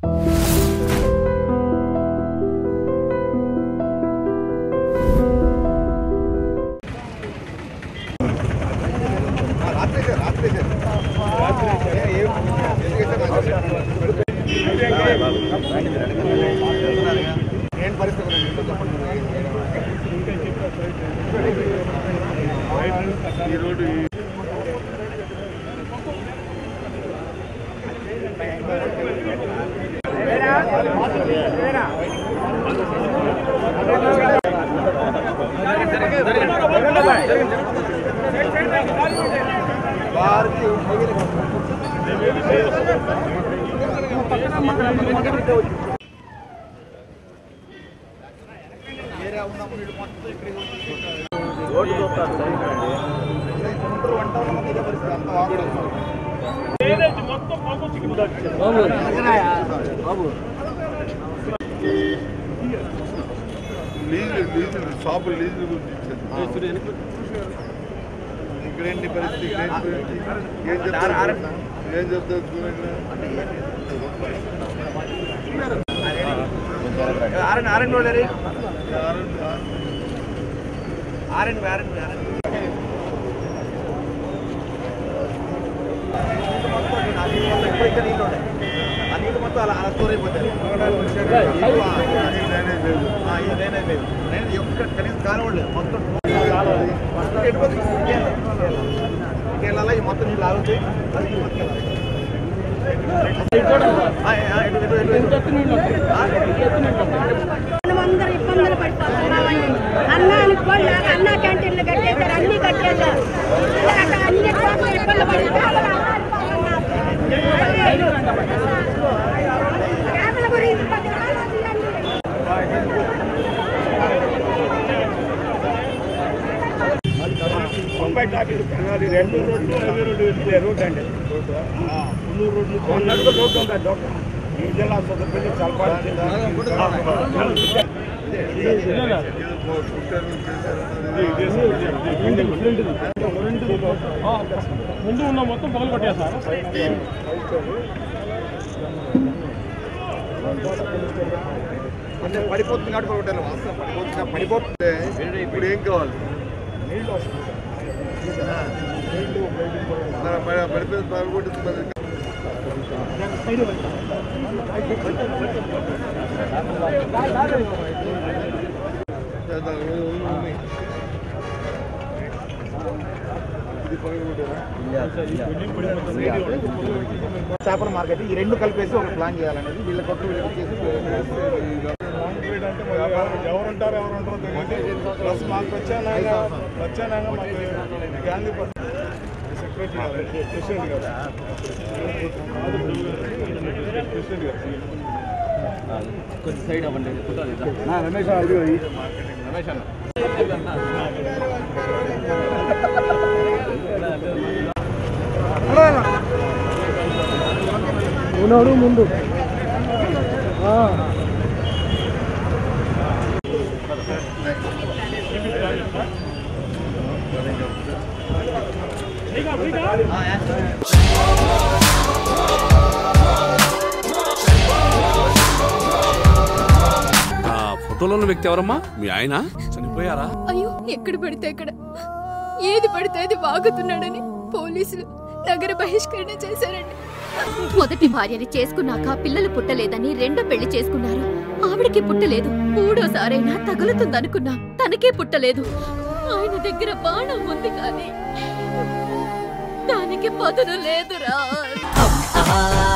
ఏంటి పరిస్థితి ఈ road lease lease shop lease గురించి ఇచ్చారు ఇక్కడేంటి పరిస్థితి ఇక్కడేంటి పరిస్థితి ఏం చెప్తారు ఏం చెప్తారు చూడండి ఆరెంజ్ ఆరెంజ్ రోడ్ ఏరి ఆరెంజ్ ఆరెంజ్ ఆరెంజ్ ఆరెంజ్ ఇక్కడ నీళ్ళు ఉన్నాయి ఆ నీళ్ళు మొత్తం అలా అలా స్టోర్ అయిపోతాయి డ్రైనేజ్ లేదు ఆ, ఈ డ్రైనేజ్ లేదు డ్రైనేజ్ ఎక్కడ కనీసం కానివ్వలేదు మొత్తం మొత్తం ఎటుపోతుంది ఇంకెళ్ళాలా ఈ మొత్తం నీళ్ళు ఆగుతాయి అది ఈ మొత్తం వెళ్ళాలి. ఆ, ఆ, ఇటు, ఇటు, ఇటు, ఇటు. ఆ, మనమందరం ఇబ్బందులు పడిపోతున్నామండి అన్నానికి కూడా అన్న క్యాంటీన్లు కట్టేశారు అన్ని కట్టేశారు ఇలాగ అన్ని చోట్ల ఇబ్బంది పడిపోతున్నాం కేవలం గురించి పది రూపాయలు వదిలేండి. బొంబాయి టాకీ అది రెండు రోడ్లు హైవే రోడ్డు వెళ్ళే రోడ్ అండి పుల్లూరు రోడ్లు కొన్నట్టు రోడ్డు ఉంటుంది డోక ఈ జిల్లా సొంత చల్పాలి ముందు ఉన్న మొత్తం పగలు కొట్టేశారు అంటే పడిపోతుంది కాబట్టి ఒకటి వాస్తవం పడిపోతుంది పడిపోతుంది ఇప్పుడు ఏం కావాలి మన పడి- పడిపోయిన తాగుబోతుంది మరి చేద్దాం. ఉన్నాయి. ఇది పగలగొట్టారా? చేపల మార్కెట్ ఈ రెండు కలిపేసి ఒక ప్లాన్ చేయాలనేది వీళ్ళ కొత్త వీళ్ళకి చేసి కాంక్రీట్ అంటే మరి ఎవరు- ఎవరుంటారు ఎవరు ఉంటారో తెలియదు ప్లస్ మాకు వచ్చానాక వచ్చానాక మాకు గాంధీ సెక్రటరీ గారు ప్రెసిడెంట్ గారు ప్రెసిడెంట్ గారు రమేష్ అది ఉన్నాడు ముందు ఆ ఫోటోలో ఉన్న వ్యక్తి ఎవరమ్మా మీ ఆయన చనిపోయారా అయ్యో ఎక్కడ పడితే అక్కడ ఏది పడితే అది వాగుతున్నాడని పోలీసులు నగర బహిష్కరణ చేశారండి మొదటి భార్యని చేసుకున్నాక పిల్లలు పుట్టలేదని రెండో పెళ్లి చేసుకున్నారు ఆవిడకి పుట్టలేదు మూడోసారైనా తగులుతుందనుకున్నాం తనకే పుట్టలేదు ఆయన దగ్గర బాణం ఉంది కానీ దానికి పదును లేదురా